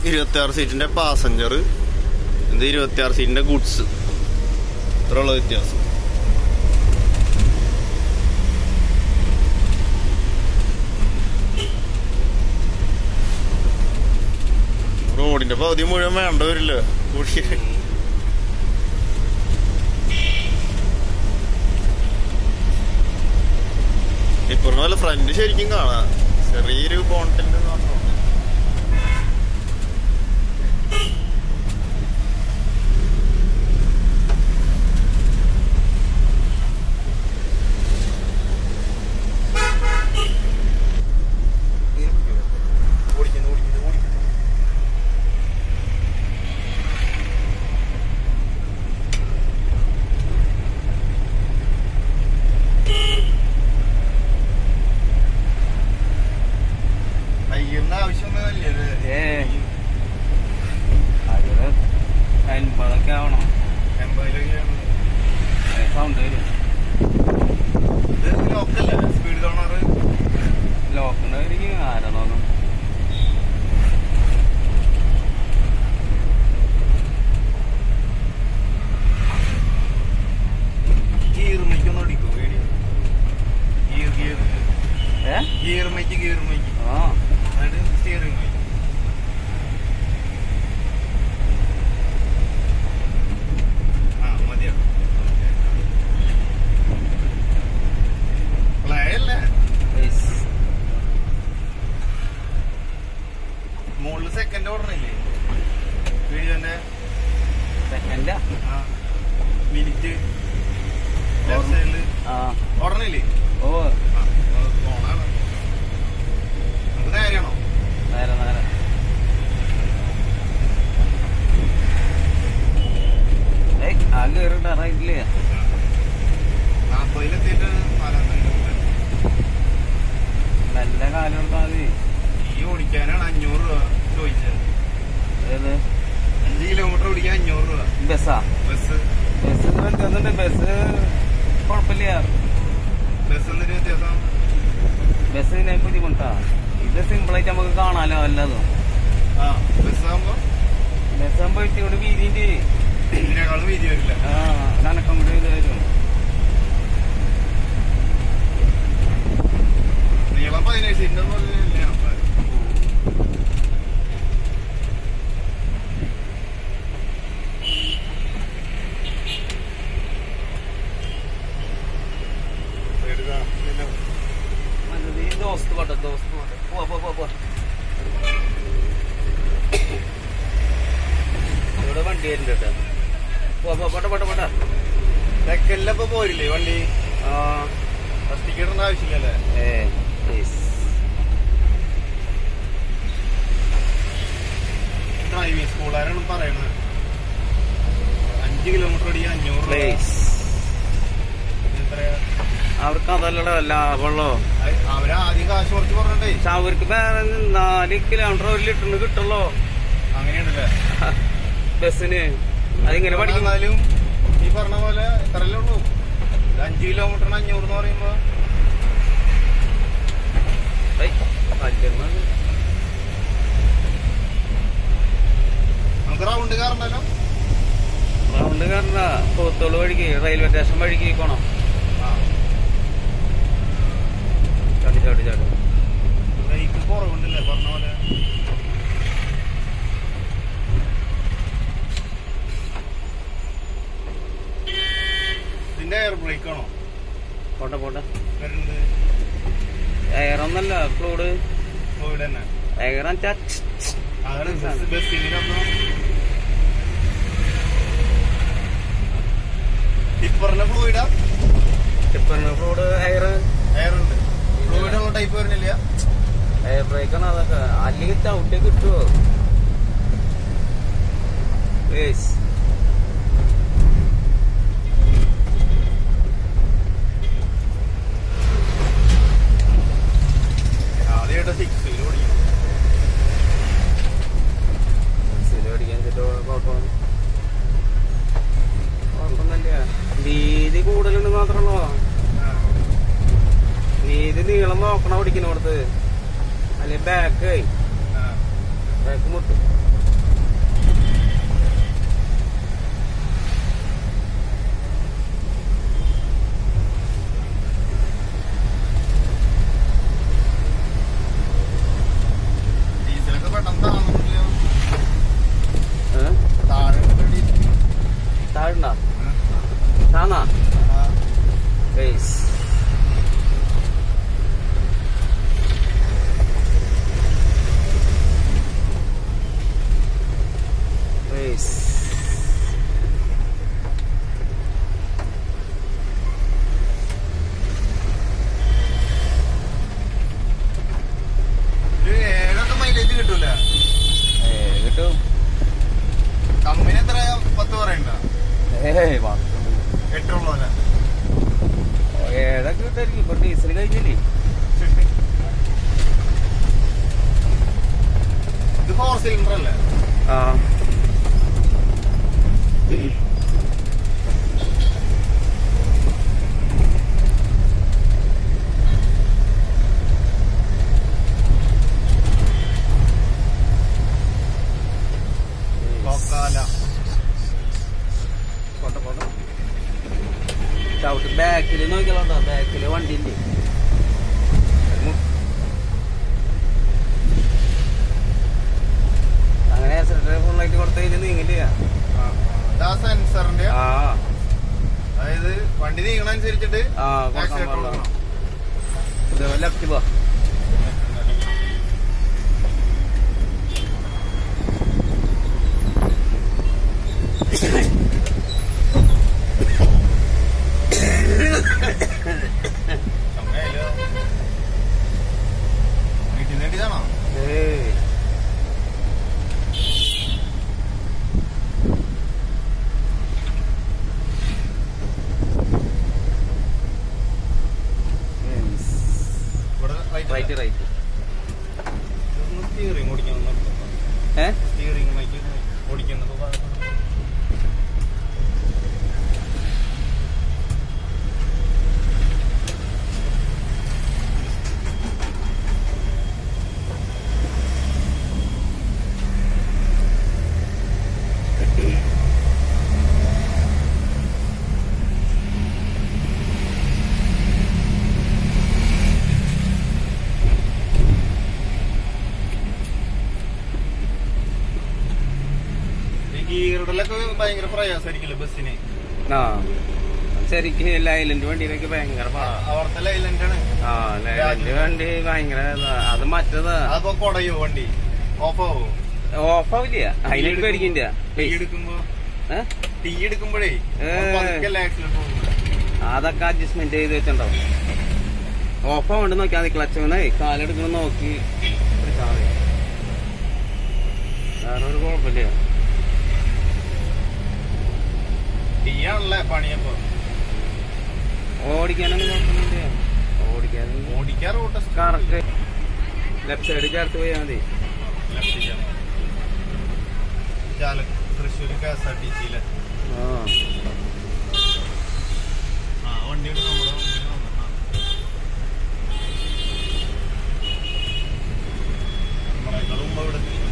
ഇരുപത്തി ആറ് സീറ്റിന്റെ പാസഞ്ചർ ഇത് ഇരുപത്തി ആറ് സീറ്റിന്റെ ഗുഡ്സ് ഇത്രയുള്ള വ്യത്യാസം റോഡിന്റെ പകുതി മുഴുവൻ വേണ്ട വരില്ല കൂടി ഇപ്പൊ പോലെ ഫ്രണ്ട് ശരിക്കും കാണാം ചെറിയൊരു ബോണ്ടിന്റെ മാത്രമാണ് ഓടിക്കുന്നു ഓടിക്കുന്നു ഓടിക്കുന്നു അയ്യറിന്റെ ആവശ്യമൊന്നുമില്ല ഏ അതില് അൻപതൊക്കെ ആവണം സൗണ്ട് വരും ഇത് ലോക്കല്ലേ സ്പീഡ് ഗവർണർ ലോക്കുണ്ടായിരിക്കും ആരാ നോക്കണം ഗിയർ മൈക്കൊന്നും അടിക്കും വീഡിയോ ഗിയർ ഗിയർ ഏ ഗിയർ മൈക്ക് ഗിയർ മൈക്ക് ആ എന്നിട്ട് സ്റ്റിയറിംഗ് മൈക്ക് ആ മതിയോ പ്ലേ അല്ലേ യെസ്. മുകളിൽ സെക്കൻഡ് ഓർഡർ ഇല്ലേ വീഡിയോന്റെ സെക്കൻഡാ മിനിറ്റ് ലെഫ്റ്റ് സൈഡില് ആ ഓർഡർ ഇല്ലേ ഓ ആ ഫോണാണ് നമുക്ക് നേരെയാണോ നേരെ നേരെ ഏയ് ആ കയറിട്ട റൈറ്റില് നാൽപ്പതിലെത്തിയിട്ട് നാലാം നല്ല കാലം കൊടുത്താൽ മതി ഈ ഓടിക്കാനാണ് അഞ്ഞൂറ് രൂപ ചോദിച്ചത് ഏത് അഞ്ച് കിലോമീറ്റർ ഓടിക്കാൻ അഞ്ഞൂറ് രൂപ ബസ്സാ ബസ് ബസ് വ്യത്യാസമുണ്ട് ബസ് കുഴപ്പമില്ല ബസ് എന്തൊരു വ്യത്യാസം ബസ് ഇതിനെ ബുദ്ധിമുട്ടാ ഇത് സിമ്പിളായിട്ട് നമുക്ക് കാണാലോ വല്ലതും ആ ബസ് ആകുമ്പോ ബസ് ആകുമ്പോ ഇവിടെ വീതിന്റെ ഇതിനേക്കാളും വീതി വരില്ല ആ കണക്കം കൂടി ഇത് വരും നീളം പതിനേഴ് സീറ്റിന്റെ പോലെ ഇല്ല ഈ ദോസ്ത് പോട്ടെ ദോസ്ത് പോട്ടെ പോവാ പോവാ പോവാ, പോവാ ഇവിടെ വണ്ടി വരുന്നുണ്ട് കേട്ടോ പോവാ പോവാ പോട്ടെ പോട്ടെ പോട്ടെ തെക്കല്ലപ്പോ പോരില്ലേ വണ്ടി ആ ഫസ്റ്റ് ഇടേണ്ട ആവശ്യമില്ലല്ലേ ഏ പ്ലീസ് ഡ്രൈവിംഗ് സ്കൂളുകാരാണ് പറയണത് അഞ്ച് കിലോമീറ്റർ ഓടിക്കാൻ അഞ്ഞൂറ് രൂപ പ്ലീസ് എത്രയാ അവർക്ക് അതല്ലടോ ലാഭമുള്ളോ അത് അവര് ആദ്യം കാശ് കുറച്ച് പറഞ്ഞിട്ടേ പക്ഷെ അവർക്ക് വേറെ നാല് കിലോമീറ്റർ ഒരു ലിറ്ററിന് കിട്ടുള്ളൂ അങ്ങനെയുണ്ടല്ലേ ബസ്സിന് അതിങ്ങനെ പഠിക്കും എന്നാലും ഈ പറഞ്ഞ പോലെ എത്രയല്ലേ ഉള്ളൂ ഒരു അഞ്ച് കിലോമീറ്ററിന് അഞ്ഞൂറ് എന്ന് പറയുമ്പോ ഏയ്, പറ്റുന്നത്. നമുക്ക് റൗണ്ട് കയറണല്ലോ റൗണ്ട് കയറണ്ട പോത്തോള് വഴിക്ക് റെയിൽവേ സ്റ്റേഷൻ വഴിക്ക് പോണം ആ ചാടി ചാടി ചാടി ബ്രേക്ക് കുറവുണ്ടല്ലേ പറഞ്ഞ പോലെ ഇതിന്റെ എയർ ബ്രേക്ക് ആണോ പോട്ടെ പോട്ടെ വരുന്നത് എയർ ഒന്നല്ല ഫ്ലൂഡ് ഇവിടെ തന്നെ എയർ അതാണ് ബസ് ബസ്സിനൊപ്പം ടിപ്പറിന്റെ ഫ്ലൂയിഡാ ടിപ്പറിന് ഫ്ലൂഡ് എയർ എയർ ഉണ്ട് ഫ്ലൂയിഡ് ഉള്ള ടൈപ്പ് വരുന്നില്ല എയർ ബ്രേക്ക് ആണ് അതൊക്കെ അല്ലെങ്കിൽ ചവിട്ടി കിട്ടുമോ ഏസ് ആദ്യമായിട്ട് സിക്സ് ഓടിക്കണം പഠിക്കാൻ കുഴപ്പം കുഴപ്പമൊന്നുമില്ല വീതി കൂടുതലുണ്ട് മാത്രമല്ലോ വീതി നീളം നോക്കണം പഠിക്കുന്നോടത്ത് അല്ലെങ്കിൽ ബാക്ക് ബാക്ക് മുട്ടും കണ്ടാ ചാന്നാ ഗൈസ് ഗൈസ് ഒരു ഏഴൊക്കെ മൈലേജ് കിട്ടൂല ഏ കിട്ടും കമ്പനി എത്ര പത്ത് പറയണ്ട ഏയ് വാ എട്ടുള്ളൂല ഏഴൊക്കെ കിട്ടായിരിക്കും ഇപ്പൊ ഡീസൽ കഴിഞ്ഞില്ലേ ഇത് ഫോർ സിലിണ്ടർ അല്ലേ ആ കൊക്കാല പോട്ടെ പോട്ടെ ചവിട്ട് ബാക്കിൽ നോക്കിയാലോ ബാക്കില് വണ്ടി ഉണ്ട് അങ്ങനെ ഫുള്ളായിട്ട് കൊടുത്തു കഴിഞ്ഞാൽ നീങ്ങില്ല ഇതാ സെൻസറിന്റെ ആ അതായത് വണ്ടി നീങ്ങണ അനുസരിച്ചിട്ട് ആ കൊടുക്കാൻ accelerator പാടില്ല. കൊടുക്കണം. ഇത് ലെഫ്റ്റ് പോ സമയായല്ലോ. വീട്ടിൽ നിന്ന് കിട്ടിയതാണോ ഏയ് ഇവിടെ right റൈറ്റ് അല്ലേ? റൈറ്റ് ഇതൊന്ന് steering ഓടിക്കണം എന്നൊക്കെ. ഏ steering mic ഓടിക്കുന്നത് ഭാഗത്ത്. ഈ ഗീറിടലൊക്കെ ഭയങ്കര പ്രയാസമായിരിക്കില്ല ബസ്സിന് ആ ശരിക്ക് ലൈലന്റ് വണ്ടിയിലൊക്കെ ഭയങ്കര പാടാ അവിടുത്തെ ലൈലന്റ് ആണ് ആ ലൈലന്റ് വണ്ടി ഭയങ്കര ഇതാ. അത് മറ്റേതാ അതിപ്പോ കൊടയോ വണ്ടി ഓഫ് ആവോ ഓഫ് ആവില്ല അതിനൊക്കെ പേടിക്കണ്ട ടീ എടുക്കുമ്പോ ഏ? ടീ എടുക്കുമ്പോഴേ ഏ. ആക്സിഡന്റ് അതൊക്കെ അഡ്ജസ്റ്റ്മെന്റ് ചെയ്ത് വെച്ചിട്ടുണ്ടാവും ഓഫ് ആവണ്ട് നോക്കിയാൽ മതി ക്ലച്ച് വന്നേ കാലെടുക്കണം നോക്കി പിടിച്ചാ മതി വേറെ ഒരു കുഴപ്പമില്ല ടീ ആണല്ലേ പണിയപ്പോ ഓടിക്കാനൊന്നും കുഴപ്പമൊന്നുമില്ല ഓടിക്കാനും ഓടിക്കാൻ റൂട്ട് കറക്റ്റ് ലെഫ്റ്റ് സൈഡ് ചേർത്ത് പോയാൽ മതി Thrissur K S R T സിയിലെ ആ ആ വണ്ടിയുടെ നമ്മുടെ മുമ്പിൽ വന്നതാ. നമ്മളെക്കാളും മുമ്പ് ഇവിടെ എത്തി.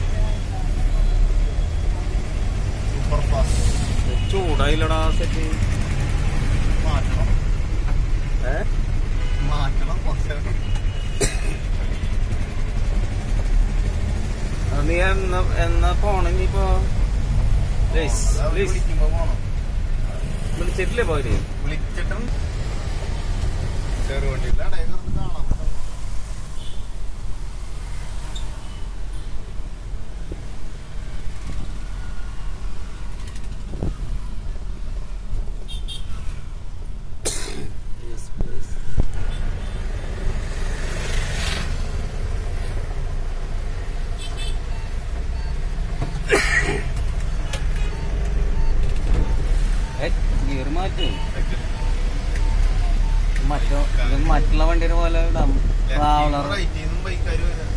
സൂപ്പർ ഫാസ്റ്റ് ചൂടായില്ലടാ സെറ്റ് മാറ്റണം ഏ മാറ്റണം കുറച്ച് അത് നീ എന്നാ എന്നാ പോണം ഇനിയിപ്പോ ലേസ്, അത് ലേസ്. വിളിക്കുമ്പോ പോണം വിളിച്ചിട്ടില്ലേ പോര് വിളിച്ചിട്ടും ചെറുവണ്ടിയില്ല ഡ്രൈവർ കാണാം ഗിയർ മാറ്റും മറ്റോ ഇത് മറ്റുള്ള വണ്ടിയുടെ പോലെ ഇടാം ട്രാവലർ റൈറ്റിൽ നിന്നും ബൈക്കാർ